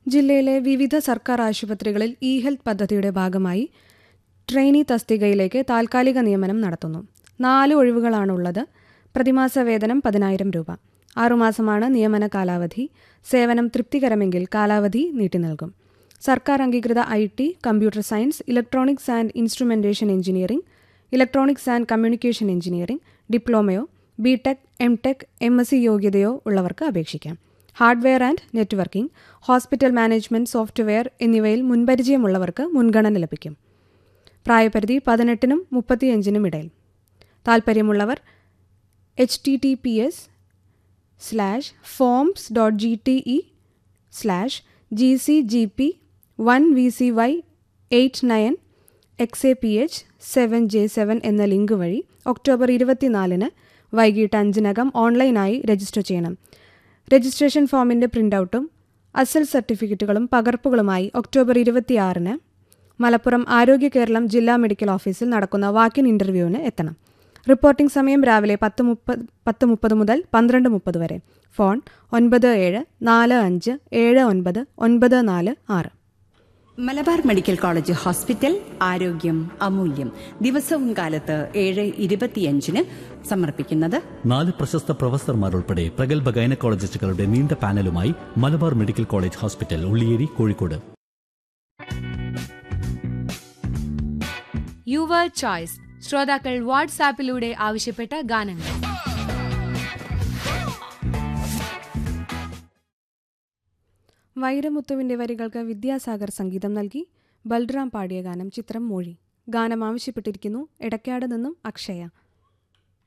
ജില്ലയിലെ വിവിധ സർക്കാർ ആശുപത്രികളിൽ ഇ ഹെൽത്ത് പദ്ധതിയുടെ ഭാഗമായി ട്രെയിനി തസ്തികയിലേക്ക് താൽക്കാലിക നിയമനം നടത്തുന്നു നാല് ഒഴിവുകളാണുള്ളത് പ്രതിമാസ വേതനം പതിനായിരം രൂപ ആറുമാസമാണ് നിയമന കാലാവധി സേവനം തൃപ്തികരമെങ്കിൽ കാലാവധി നീട്ടി നൽകും സർക്കാർ അംഗീകൃത I T computer science electronics and instrumentation engineering electronics and communication engineering ഡിപ്ലോമയോ B tech M tech M S C യോഗ്യതയോ ഉള്ളവർക്ക് അപേക്ഷിക്കാം hardware and networking hospital management software എന്നിവയിൽ മുൻപരിചയമുള്ളവർക്ക് മുൻഗണന ലഭിക്കും പ്രായപരിധി പതിനെട്ടിനും മുപ്പത്തിയഞ്ചിനും ഇടയിൽ താൽപ്പര്യമുള്ളവർ H T T P S slash forms dot G T E slash G C G P one V C Y eight nine X A P H seven J seven എന്ന ലിങ്ക് വഴി ഒക്ടോബർ ഇരുപത്തിനാലിന് വൈകിട്ട് അഞ്ചിനകം ഓൺലൈനായി register ചെയ്യണം registration ഫോമിൻ്റെ പ്രിൻ്റൗട്ടും അസൽ സർട്ടിഫിക്കറ്റുകളും പകർപ്പുകളുമായി October ഇരുപത്തിയാറിന് മലപ്പുറം ആരോഗ്യ കേരളം ജില്ലാ മെഡിക്കൽ ഓഫീസിൽ നടക്കുന്ന വാക്കിൻ ഇൻ്റർവ്യൂവിന് എത്തണം റിപ്പോർട്ടിംഗ് സമയം രാവിലെ പത്ത് മുപ്പത് പത്ത് മുപ്പത് മുതൽ പന്ത്രണ്ട് മുപ്പത് വരെ ഫോൺ ഒൻപത് ഏഴ് നാല് അഞ്ച് ഏഴ് ഒൻപത് ഒൻപത് നാല് ആറ് മലബാർ മെഡിക്കൽ കോളേജ് ഹോസ്പിറ്റൽ ആരോഗ്യം അമൂല്യം ദിവസവും കാലത്ത് ഏഴ് ഇരുപത്തിയഞ്ചിന് സമർപ്പിക്കുന്നത് നാല് പ്രശസ്ത പ്രൊഫസർമാരുൾപ്പെടെ പ്രഗത്ഭ ഗൈനക്കോളജിസ്റ്റുകളുടെ നീണ്ട പാനലുമായി Malabar medical college hospital Ulliyeri Kozhikode your choice ശ്രോതാക്കൾ വാട്സാപ്പിലൂടെ ആവശ്യപ്പെട്ട ഗാനങ്ങൾ വൈരമുത്തുവിന്റെ വരികൾക്ക് വിദ്യാസാഗർ സംഗീതം നൽകി ബൽറാം പാടിയ ഗാനം ചിത്രം മൊഴി ഗാനം ആവശ്യപ്പെട്ടിരിക്കുന്നു എടക്കാട് നിന്നും അക്ഷയ